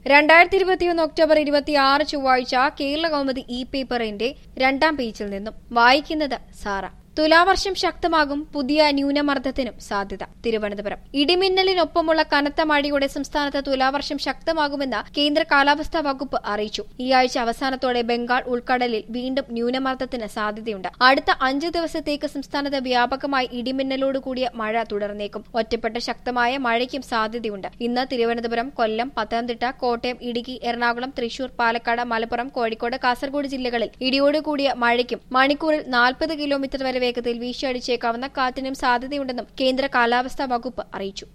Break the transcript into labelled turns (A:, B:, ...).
A: രണ്ടായിരത്തി ഇരുപത്തിയൊന്ന് ഒക്ടോബർ ഇരുപത്തിയാറ് ചൊവ്വാഴ്ച കേരള കൗമുദി ഇ പേപ്പറിന്റെ രണ്ടാം പേജിൽ നിന്നും വായിക്കുന്നത് സാറ തുലാവർഷം ശക്തമാകും പുതിയ ന്യൂനമർദ്ദത്തിനും സാധ്യത തിരുവനന്തപുരം ഇടിമിന്നലിനൊപ്പമുള്ള കനത്ത മഴയോടെ സംസ്ഥാനത്ത് തുലാവർഷം ശക്തമാകുമെന്ന് കേന്ദ്ര കാലാവസ്ഥാ വകുപ്പ് അറിയിച്ചു ഈ ആഴ്ച അവസാനത്തോടെ ബംഗാൾ ഉൾക്കടലിൽ വീണ്ടും ന്യൂനമർദ്ദത്തിന് സാധ്യതയുണ്ട് അടുത്ത അഞ്ച് ദിവസത്തേക്ക് സംസ്ഥാനത്ത് വ്യാപകമായി ഇടിമിന്നലോട് കൂടിയ മഴ തുടർന്നേക്കും ഒറ്റപ്പെട്ട ശക്തമായ മഴയ്ക്കും സാധ്യതയുണ്ട് ഇന്ന് തിരുവനന്തപുരം കൊല്ലം പത്തനംതിട്ട കോട്ടയം ഇടുക്കി എറണാകുളം തൃശൂർ പാലക്കാട് മലപ്പുറം കോഴിക്കോട് കാസർഗോഡ് ജില്ലകളിൽ ഇടിയോട് കൂടിയ മഴയ്ക്കും മണിക്കൂറിൽ നാൽപ്പത് കിലോമീറ്റർ വരെ വേഗതയിൽ വീശിയടിച്ചേക്കാവുന്ന കാറ്റിനും സാധ്യതയുണ്ടെന്നും കേന്ദ്ര കാലാവസ്ഥാ വകുപ്പ് അറിയിച്ചു